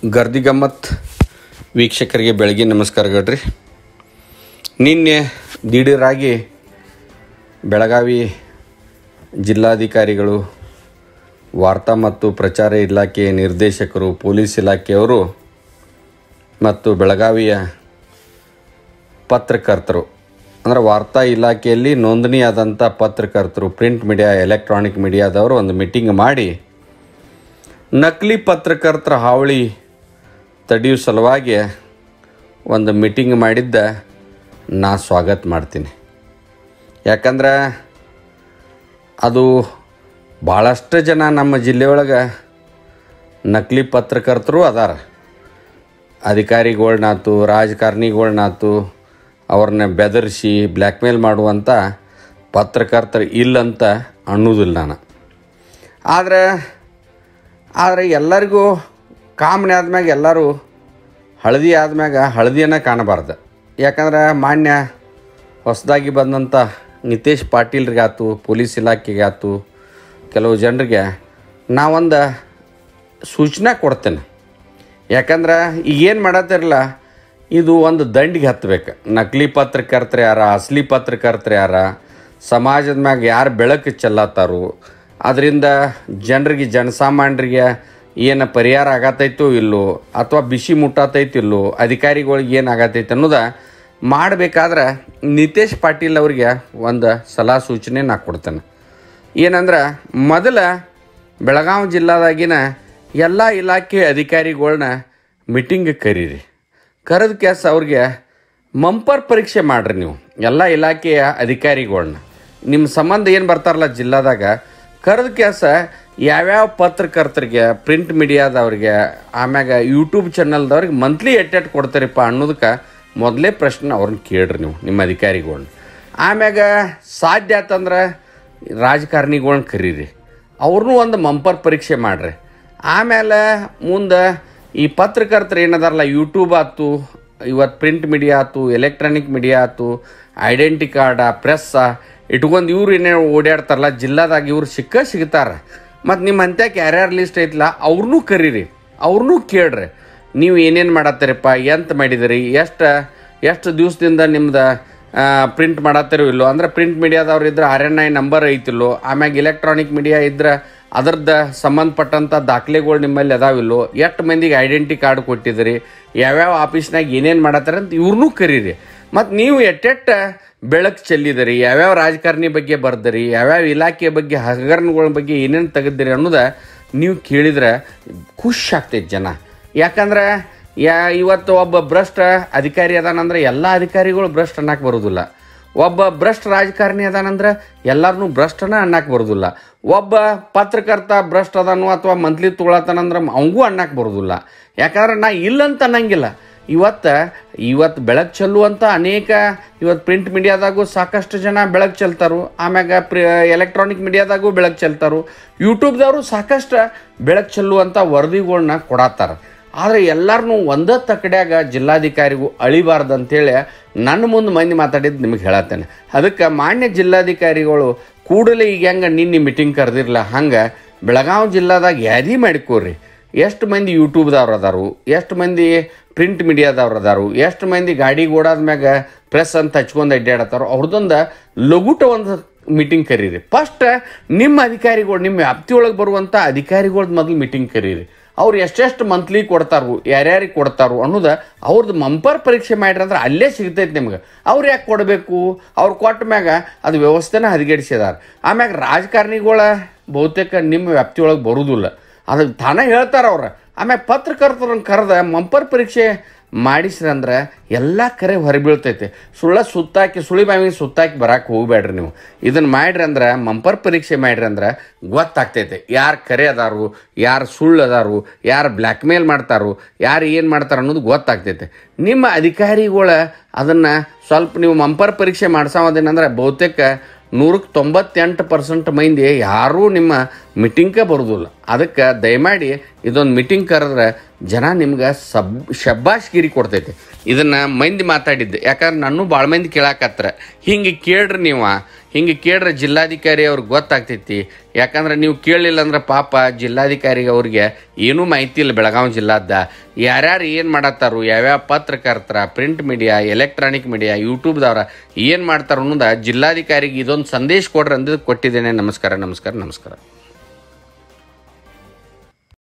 ಗರ್ದಿ ಗಮ್ಮತ್ ವೀಕ್ಷಕರಿಗೆ ಬೆಳಗ್ಗೆ ನಮಸ್ಕಾರಗಳ್ರಿ ನಿನ್ನೆ ದಿಢೀರಾಗಿ ಬೆಳಗಾವಿ ಜಿಲ್ಲಾಧಿಕಾರಿಗಳು ವಾರ್ತಾ ಮತ್ತು ಪ್ರಚಾರ ಇಲಾಖೆಯ ನಿರ್ದೇಶಕರು ಪೊಲೀಸ್ ಇಲಾಖೆಯವರು ಮತ್ತು ಬೆಳಗಾವಿಯ ಪತ್ರಕರ್ತರು ಅಂದರೆ ವಾರ್ತಾ ಇಲಾಖೆಯಲ್ಲಿ ನೋಂದಣಿಯಾದಂಥ ಪತ್ರಕರ್ತರು ಪ್ರಿಂಟ್ ಮೀಡಿಯಾ ಎಲೆಕ್ಟ್ರಾನಿಕ್ ಮೀಡಿಯಾದವರು ಒಂದು ಮೀಟಿಂಗ್ ಮಾಡಿ ನಕಲಿ ಪತ್ರಕರ್ತರ ಹಾವಳಿ ತಡೆಯೋ ಸಲುವಾಗಿ ಒಂದು ಮೀಟಿಂಗ್ ಮಾಡಿದ್ದ ನಾ ಸ್ವಾಗತ ಮಾಡ್ತೀನಿ ಯಾಕಂದ್ರೆ ಅದು ಭಾಳಷ್ಟು ಜನ ನಮ್ಮ ಜಿಲ್ಲೆಯೊಳಗೆ ನಕಲಿ ಪತ್ರಕರ್ತರು ಅದಾರ ಅಧಿಕಾರಿಗಳ್ನಾತು ರಾಜಕಾರಣಿಗಳ್ನಾತು ಅವ್ರನ್ನ ಬೆದರಿಸಿ ಬ್ಲ್ಯಾಕ್ಮೇಲ್ ಮಾಡುವಂಥ ಪತ್ರಕರ್ತರು ಇಲ್ಲಂತ ಅನ್ನೋದಿಲ್ಲ ನಾನು ಆದರೆ ಆದರೆ ಎಲ್ಲರಿಗೂ ಕಾಮನೆ ಆದ್ಮ್ಯಾಗ ಎಲ್ಲರೂ ಹಳದಿ ಆದ್ಮ್ಯಾಗ ಹಳದಿಯನ್ನು ಕಾಣಬಾರ್ದು ಯಾಕಂದ್ರೆ ಮಾನ್ಯ ಹೊಸದಾಗಿ ಬಂದಂಥ ನಿತೇಶ್ ಪಾಟೀಲ್ರಿಗಾತು ಪೊಲೀಸ್ ಇಲಾಖೆಗಾತು ಕೆಲವು ಜನರಿಗೆ ನಾವೊಂದು ಸೂಚನೆ ಕೊಡ್ತೇನೆ ಯಾಕಂದ್ರೆ ಈಗೇನು ಮಾಡತ್ತಿರಲ್ಲ ಇದು ಒಂದು ದಂಡಿಗೆ ಹತ್ತಬೇಕು ನಕಲಿ ಪತ್ರಕರ್ತರು ಯಾರ ಅಸಲಿ ಪತ್ರಕರ್ತರು ಯಾರ ಸಮಾಜದ ಮ್ಯಾಗ ಯಾರು ಬೆಳಕು ಚೆಲ್ಲತ್ತಾರು ಅದರಿಂದ ಜನರಿಗೆ ಜನಸಾಮಾನ್ಯರಿಗೆ ಏನು ಪರಿಹಾರ ಆಗತೈತೋ ಇಲ್ಲೋ ಅಥವಾ ಬಿಸಿ ಮುಟ್ಟತೈತೋ ಇಲ್ಲೋ ಅಧಿಕಾರಿಗಳಿಗೆ ಏನು ಆಗತೈತೆ ಅನ್ನೋದ ಮಾಡಬೇಕಾದ್ರೆ ನಿತೇಶ್ ಪಾಟೀಲ್ ಅವ್ರಿಗೆ ಒಂದು ಸಲಹಾ ಸೂಚನೆ ನಾ ಕೊಡ್ತೇನೆ ಏನಂದ್ರೆ ಮೊದಲ ಬೆಳಗಾವಿ ಜಿಲ್ಲಾದಾಗಿನ ಎಲ್ಲ ಇಲಾಖೆ ಅಧಿಕಾರಿಗಳ್ನ ಮೀಟಿಂಗ್ ಕರೀರಿ ಕರೆದ ಕೆಲಸ ಅವ್ರಿಗೆ ಮಂಪರ್ ಪರೀಕ್ಷೆ ಮಾಡಿರಿ ನೀವು ಎಲ್ಲ ಇಲಾಖೆಯ ಅಧಿಕಾರಿಗಳ್ನ ನಿಮ್ಮ ಸಂಬಂಧ ಏನು ಬರ್ತಾರಲ್ಲ ಜಿಲ್ಲಾದಾಗ ಕರೆದ ಕೆಲಸ ಯಾವ್ಯಾವ ಪತ್ರಕರ್ತರಿಗೆ ಪ್ರಿಂಟ್ ಮೀಡಿಯಾದವ್ರಿಗೆ ಆಮ್ಯಾಗ ಯೂಟ್ಯೂಬ್ ಚಾನಲ್ದವ್ರಿಗೆ ಮಂತ್ಲಿ ಎಟ್ಟೆಟ್ಟು ಕೊಡ್ತಾರಿಪ್ಪ ಅನ್ನೋದಕ್ಕೆ ಮೊದಲೇ ಪ್ರಶ್ನೆ ಅವ್ರನ್ನ ಕೇಳ್ರಿ ನೀವು ನಿಮ್ಮ ಅಧಿಕಾರಿಗಳ್ನ ಆಮ್ಯಾಗ ಸಾಧ್ಯ ಆತಂದ್ರೆ ರಾಜಕಾರಣಿಗಳ್ನ ಕರೀರಿ ಅವ್ರನ್ನೂ ಒಂದು ಮಂಪರ್ ಪರೀಕ್ಷೆ ಮಾಡಿರಿ ಆಮೇಲೆ ಮುಂದೆ ಈ ಪತ್ರಕರ್ತರು ಏನದಾರಲ್ಲ ಯೂಟ್ಯೂಬ್ ಆಯ್ತು ಇವತ್ತು ಪ್ರಿಂಟ್ ಮೀಡಿಯಾ ಆಯ್ತು ಎಲೆಕ್ಟ್ರಾನಿಕ್ ಮೀಡಿಯಾ ಆಯ್ತು ಐಡೆಂಟಿ ಕಾರ್ಡ ಪ್ರೆಸ್ಸ ಇಟ್ಕೊಂಡು ಇವ್ರು ಏನೇ ಓಡಾಡ್ತಾರಲ್ಲ ಜಿಲ್ಲಾದಾಗ ಇವ್ರು ಸಿಕ್ಕ ಸಿಗ್ತಾರೆ ಮತ್ತು ನಿಮ್ಮ ಅಂತ್ಯಕ್ಕೆ ಯಾರ್ಯಾರು ಲಿಸ್ಟ್ ಐತಲ್ಲ ಅವ್ರನ್ನೂ ಕರೀರಿ ಅವ್ರನ್ನೂ ಕೇಳ್ರಿ ನೀವು ಏನೇನು ಮಾಡತ್ತೀರಪ್ಪ ಎಂತ ಮಾಡಿದಿರಿ ಎಷ್ಟು ಎಷ್ಟು ದಿವಸದಿಂದ ನಿಮ್ದು ಪ್ರಿಂಟ್ ಮಾಡತ್ತಿರೋ ಇಲ್ಲೋ ಅಂದ್ರೆ ಪ್ರಿಂಟ್ ಮೀಡಿಯಾದವ್ರು ಇದ್ರೆ ಆರ್ ಎನ್ ಐ ನಂಬರ್ ಐತಿಲ್ಲೋ ಆಮ್ಯಾಗ ಇಲೆಕ್ಟ್ರಾನಿಕ್ ಮೀಡಿಯಾ ಇದ್ರೆ ಅದ್ರದ್ದು ಸಂಬಂಧಪಟ್ಟಂಥ ದಾಖಲೆಗಳು ನಿಮ್ಮಲ್ಲಿ ಅದಾವಿಲ್ಲೋ ಎಷ್ಟು ಮಂದಿಗೆ ಐಡೆಂಟಿ ಕಾರ್ಡ್ ಕೊಟ್ಟಿದ್ದೀರಿ ಯಾವ್ಯಾವ ಆಫೀಸ್ನಾಗ ಏನೇನು ಮಾಡತ್ತಾರೆ ಅಂತ ಇವ್ರನ್ನೂ ಕರೀರಿ ಮತ್ತು ನೀವು ಎಟ್ಟೆಟ್ಟ ಬೆಳಕು ಚೆಲ್ಲಿದಿರಿ ಯಾವ್ಯಾವ ರಾಜಕಾರಣಿ ಬಗ್ಗೆ ಬರ್ದಿರಿ ಯಾವ್ಯಾವ ಇಲಾಖೆ ಬಗ್ಗೆ ಹಗರಣಗಳ ಬಗ್ಗೆ ಏನೇನು ತೆಗೆದಿರಿ ಅನ್ನೋದ ನೀವು ಕೇಳಿದ್ರೆ ಖುಷಿ ಆಗ್ತೈತೆ ಜನ ಯಾಕಂದ್ರೆ ಯಾ ಇವತ್ತು ಒಬ್ಬ ಭ್ರಷ್ಟ ಅಧಿಕಾರಿ ಅದಾನಂದ್ರೆ ಎಲ್ಲ ಅಧಿಕಾರಿಗಳು ಭ್ರಷ್ಟ ಅನ್ನಕ್ಕೆ ಬರೋದಿಲ್ಲ ಒಬ್ಬ ಭ್ರಷ್ಟ ರಾಜಕಾರಣಿ ಅದಾನಂದ್ರೆ ಎಲ್ಲರನ್ನೂ ಭ್ರಷ್ಟನ ಅನ್ನಕ್ಕೆ ಬರೋದಿಲ್ಲ ಒಬ್ಬ ಪತ್ರಕರ್ತ ಭ್ರಷ್ಟ ಅದಾನು ಅಥವಾ ಮಂತ್ಲಿ ತೊಗೊಳತಾನಂದ್ರೆ ಅವಂಗೂ ಅನ್ನಕ್ಕೆ ಬರೋದಿಲ್ಲ ಯಾಕಂದ್ರೆ ನಾ ಇಲ್ಲಂತ ಅನ್ನಂಗಿಲ್ಲ ಇವತ್ತು ಇವತ್ತು ಬೆಳಕು ಚೆಲ್ಲುವಂಥ ಅನೇಕ ಇವತ್ತು ಪ್ರಿಂಟ್ ಮೀಡಿಯಾದಾಗೂ ಸಾಕಷ್ಟು ಜನ ಬೆಳಕು ಚೆಲ್ತಾರು ಆಮ್ಯಾಗ ಪ್ರಿ ಎಲೆಕ್ಟ್ರಾನಿಕ್ ಮೀಡಿಯಾದಾಗೂ ಬೆಳಕು ಚೆಲ್ತಾರು ಯೂಟ್ಯೂಬ್ದವರು ಸಾಕಷ್ಟು ಬೆಳಕು ಚೆಲ್ಲುವಂಥ ವರದಿಗಳ್ನ ಕೊಡತ್ತಾರ ಆದರೆ ಎಲ್ಲರನ್ನೂ ಒಂದೇ ತಕಡ್ಯಾಗ ಜಿಲ್ಲಾಧಿಕಾರಿಗೂ ಅಳಿಬಾರ್ದು ಅಂತೇಳಿ ನನ್ನ ಮುಂದೆ ಮಂದಿ ಮಾತಾಡಿದ್ದು ನಿಮಗೆ ಹೇಳತ್ತೇನೆ ಅದಕ್ಕೆ ಮಾನ್ಯ ಜಿಲ್ಲಾಧಿಕಾರಿಗಳು ಕೂಡಲೇ ಈಗ ಹೆಂಗೆ ನಿನ್ನೆ ಮೀಟಿಂಗ್ ಕರೆದಿರಲ್ಲ ಹಂಗೆ ಬೆಳಗಾವಿ ಜಿಲ್ಲಾದಾಗ ಯಾದಿ ಮಾಡಿಕೋರಿ ಎಷ್ಟು ಮಂದಿ ಯೂಟ್ಯೂಬ್ದವ್ರು ಅದಾರು ಎಷ್ಟು ಮಂದಿ ಪ್ರಿಂಟ್ ಮೀಡಿಯಾದವ್ರು ಅದಾರು ಎಷ್ಟು ಮಂದಿ ಗಾಡಿ ಓಡಾದ ಮ್ಯಾಗ ಪ್ರೆಸ್ ಅಂತ ಹಚ್ಕೊಂಡು ಅಡ್ಡಾಡತ್ತಾರೋ ಅವ್ರದ್ದೊಂದು ಲಘುಟ ಒಂದು ಮೀಟಿಂಗ್ ಕರೀರಿ ಫಸ್ಟ್ ನಿಮ್ಮ ಅಧಿಕಾರಿಗಳು ನಿಮ್ಮ ವ್ಯಾಪ್ತಿಯೊಳಗೆ ಬರುವಂಥ ಅಧಿಕಾರಿಗಳ್ದು ಮೊದಲು ಮೀಟಿಂಗ್ ಕರೀರಿ ಅವ್ರು ಎಷ್ಟೆಷ್ಟು ಮಂತ್ಲಿ ಕೊಡ್ತಾರು ಯಾರ್ಯಾರಿಗೆ ಕೊಡ್ತಾರು ಅನ್ನೋದು ಅವ್ರದ್ದು ಮಂಪರ್ ಪರೀಕ್ಷೆ ಮಾಡ್ರಿ ಅಂದ್ರೆ ಅಲ್ಲೇ ಸಿಗ್ತೈತೆ ನಿಮ್ಗೆ ಅವ್ರು ಯಾಕೆ ಕೊಡಬೇಕು ಅವ್ರು ಕೊಟ್ಟ ಮ್ಯಾಗ ಅದು ವ್ಯವಸ್ಥೆನ ಹದಗೆಡಿಸಿದಾರ ಆಮ್ಯಾಗ ರಾಜಕಾರಣಿಗಳ ಬಹುತೇಕ ನಿಮ್ಮ ವ್ಯಾಪ್ತಿಯೊಳಗೆ ಬರುವುದಿಲ್ಲ ಅದಕ್ಕೆ ತಾನೇ ಹೇಳ್ತಾರೆ ಅವ್ರು ಆಮ್ಯಾಗ ಪತ್ರಕರ್ತರನ್ನ ಕರೆದ ಮಂಪರ್ ಪರೀಕ್ಷೆ ಮಾಡಿಸ್ರಂದ್ರೆ ಎಲ್ಲ ಕರೆ ಹೊರಬೀಳ್ತೈತೆ ಸುಳ್ಳ ಸುತ್ತಾಕಿ ಸುಳಿ ಬಾವಿಗೆ ಸುತ್ತಾಕಿ ಬರಕ್ಕೆ ಹೋಗ್ಬೇಡ್ರಿ ನೀವು ಇದನ್ನು ಮಾಡ್ರಿ ಅಂದ್ರೆ ಮಂಪರ್ ಪರೀಕ್ಷೆ ಮಾಡ್ರಿ ಅಂದ್ರೆ ಗೊತ್ತಾಗ್ತೈತೆ ಯಾರು ಕರೆ ಅದಾರು ಯಾರು ಸುಳ್ಳು ಅದಾರು ಯಾರು ಬ್ಲ್ಯಾಕ್ ಮೇಲ್ ಮಾಡ್ತಾರು ಯಾರು ಏನು ಮಾಡ್ತಾರೆ ಅನ್ನೋದು ಗೊತ್ತಾಗ್ತೈತೆ ನಿಮ್ಮ ಅಧಿಕಾರಿಗಳ ಅದನ್ನು ಸ್ವಲ್ಪ ನೀವು ಮಂಪರ್ ಪರೀಕ್ಷೆ ಮಾಡ್ಸೋದೇನಂದ್ರೆ ಬಹುತೇಕ ನೂರಕ್ಕೆ ತೊಂಬತ್ತೆಂಟು ಪರ್ಸೆಂಟ್ ಮಂದಿ ಯಾರೂ ನಿಮ್ಮ ಮೀಟಿಂಗ್ಗೆ ಬರೋದಿಲ್ಲ ಅದಕ್ಕೆ ದಯಮಾಡಿ ಇದೊಂದು ಮೀಟಿಂಗ್ ಕರೆದ್ರೆ ಜನ ನಿಮ್ಗೆ ಸಬ್ ಶಬ್ಬಾಷ್ಗಿರಿ ಕೊಡ್ತೈತೆ ಇದನ್ನು ಮಂದಿ ಮಾತಾಡಿದ್ದೆ ಯಾಕಂದ್ರೆ ನಾನು ಭಾಳ ಮಂದಿ ಕೇಳಾಕತ್ರ ಹಿಂಗೆ ಕೇಳ್ರಿ ನೀವು ಹಿಂಗೆ ಕೇಳ್ರೆ ಜಿಲ್ಲಾಧಿಕಾರಿ ಅವ್ರಿಗೆ ಗೊತ್ತಾಗ್ತೈತಿ ಯಾಕಂದ್ರೆ ನೀವು ಕೇಳಲಿಲ್ಲ ಅಂದ್ರೆ ಪಾಪ ಜಿಲ್ಲಾಧಿಕಾರಿಗೆ ಅವ್ರಿಗೆ ಏನೂ ಮಾಹಿತಿ ಇಲ್ಲ ಬೆಳಗಾವಿ ಜಿಲ್ಲಾದ ಯಾರ್ಯಾರು ಏನು ಮಾಡತ್ತಾರು ಯಾವ್ಯಾವ ಪತ್ರಕರ್ತರ ಪ್ರಿಂಟ್ ಮೀಡಿಯಾ ಎಲೆಕ್ಟ್ರಾನಿಕ್ ಮೀಡಿಯಾ ಯೂಟ್ಯೂಬ್ದವ್ರ ಏನು ಮಾಡ್ತಾರ ಅನ್ನೋದ ಜಿಲ್ಲಾಧಿಕಾರಿಗೆ ಇದೊಂದು ಸಂದೇಶ ಕೊಡ್ರಿ ಅಂದಿದ್ದು ಕೊಟ್ಟಿದ್ದೇನೆ ನಮಸ್ಕಾರ ನಮಸ್ಕಾರ ನಮಸ್ಕಾರ